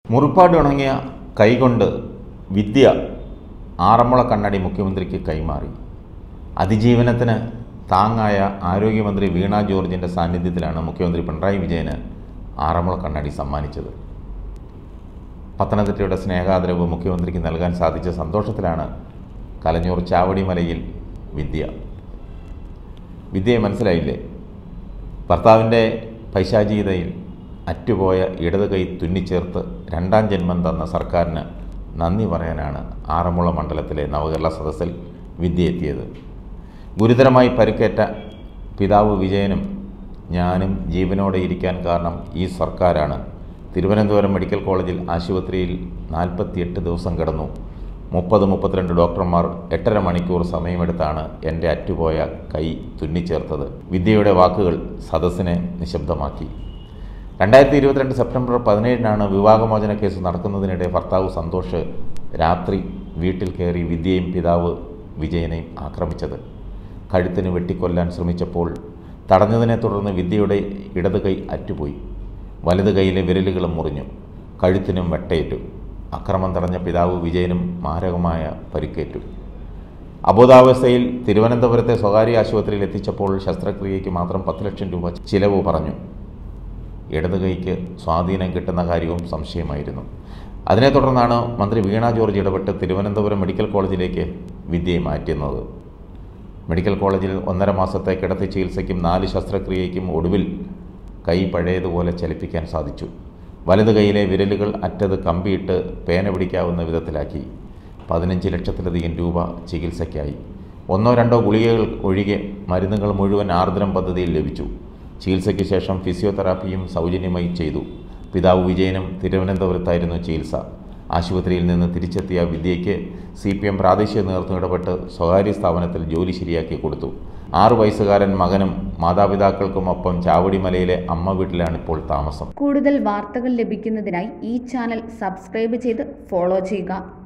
മുറിപ്പാട് ഉണങ്ങിയ കൈകൊണ്ട് വിദ്യ ആറന്മുള കണ്ണടി മുഖ്യമന്ത്രിക്ക് കൈമാറി അതിജീവനത്തിന് താങ്ങായ ആരോഗ്യമന്ത്രി വീണ ജോർജിൻ്റെ സാന്നിധ്യത്തിലാണ് മുഖ്യമന്ത്രി പിണറായി വിജയന് ആറന്മുള കണ്ണടി സമ്മാനിച്ചത് പത്തനംതിട്ടയുടെ സ്നേഹാദരവ് മുഖ്യമന്ത്രിക്ക് നൽകാൻ സാധിച്ച സന്തോഷത്തിലാണ് കലഞ്ഞൂർ ചാവടിമലയിൽ വിദ്യ വിദ്യയെ മനസ്സിലായില്ലേ ഭർത്താവിൻ്റെ പൈശാചികതയിൽ അറ്റുപോയ ഇടത് കൈ തുന്നിച്ചേർത്ത് രണ്ടാം ജന്മം തന്ന സർക്കാരിന് നന്ദി പറയാനാണ് ആറന്മുള മണ്ഡലത്തിലെ നവകേരള സദസ്സിൽ വിദ്യ എത്തിയത് ഗുരുതരമായി പരിക്കേറ്റ പിതാവ് വിജയനും ഞാനും ജീവനോടെ ഇരിക്കാൻ കാരണം ഈ സർക്കാരാണ് തിരുവനന്തപുരം മെഡിക്കൽ കോളേജിൽ ആശുപത്രിയിൽ നാൽപ്പത്തിയെട്ട് ദിവസം കിടന്നു മുപ്പത് മുപ്പത്തിരണ്ട് ഡോക്ടർമാർ എട്ടര മണിക്കൂർ സമയമെടുത്താണ് എൻ്റെ അറ്റുപോയ കൈ തുന്നിച്ചേർത്തത് വിദ്യയുടെ വാക്കുകൾ സദസ്സിനെ നിശബ്ദമാക്കി രണ്ടായിരത്തി ഇരുപത്തിരണ്ട് സെപ്റ്റംബർ പതിനേഴിനാണ് വിവാഹമോചന കേസ് നടക്കുന്നതിനിടെ ഭർത്താവ് സന്തോഷ് രാത്രി വീട്ടിൽ കയറി വിദ്യയും പിതാവ് വിജയനെയും ആക്രമിച്ചത് കഴുത്തിന് വെട്ടിക്കൊല്ലാൻ ശ്രമിച്ചപ്പോൾ തടഞ്ഞതിനെ തുടർന്ന് വിദ്യയുടെ ഇടത് കൈ അറ്റുപോയി വലത് കൈയിലെ വിരലുകളും മുറിഞ്ഞു കഴുത്തിനും വെട്ടയേറ്റു അക്രമം തടഞ്ഞ പിതാവ് വിജയനും മാരകമായ പരിക്കേറ്റു അബോധാവസ്ഥയിൽ തിരുവനന്തപുരത്തെ സ്വകാര്യ ആശുപത്രിയിൽ എത്തിച്ചപ്പോൾ ശസ്ത്രക്രിയയ്ക്ക് മാത്രം പത്ത് ലക്ഷം രൂപ ചിലവ് പറഞ്ഞു ഇടത് കൈക്ക് സ്വാധീനം കിട്ടുന്ന കാര്യവും സംശയമായിരുന്നു അതിനെ തുടർന്നാണ് മന്ത്രി വീണ ജോർജ് ഇടപെട്ട് തിരുവനന്തപുരം മെഡിക്കൽ കോളേജിലേക്ക് വിദ്യയെ മാറ്റുന്നത് മെഡിക്കൽ കോളേജിൽ ഒന്നര മാസത്തെ കിടത്തി ചികിത്സയ്ക്കും നാല് ശസ്ത്രക്രിയയ്ക്കും ഒടുവിൽ കൈ പഴയതുപോലെ ചലിപ്പിക്കാൻ സാധിച്ചു വലത് കൈയിലെ വിരലുകൾ അറ്റത് കമ്പിയിട്ട് പേന പിടിക്കാവുന്ന വിധത്തിലാക്കി പതിനഞ്ച് ലക്ഷത്തിലധികം രൂപ ചികിത്സയ്ക്കായി ഒന്നോ രണ്ടോ ഗുളികകൾ ഒഴികെ മരുന്നുകൾ മുഴുവൻ ആർദ്രം പദ്ധതിയിൽ ലഭിച്ചു ചികിത്സയ്ക്ക് ശേഷം ഫിസിയോതെറാപ്പിയും സൗജന്യമായി ചെയ്തു പിതാവ് വിജയനും തിരുവനന്തപുരത്തായിരുന്നു ചികിത്സ ആശുപത്രിയിൽ നിന്ന് തിരിച്ചെത്തിയ വിദ്യയ്ക്ക് സി പി എം പ്രാദേശിക നേതൃത്വം ഇടപെട്ട് സ്വകാര്യ സ്ഥാപനത്തിൽ ജോലി ശരിയാക്കി കൊടുത്തു ആറു വയസ്സുകാരൻ മകനും മാതാപിതാക്കൾക്കുമൊപ്പം ചാവടിമലയിലെ അമ്മ വീട്ടിലാണിപ്പോൾ താമസം കൂടുതൽ വാർത്തകൾ ലഭിക്കുന്നതിനായി ഈ ചാനൽ സബ്സ്ക്രൈബ് ചെയ്ത് ഫോളോ ചെയ്യുക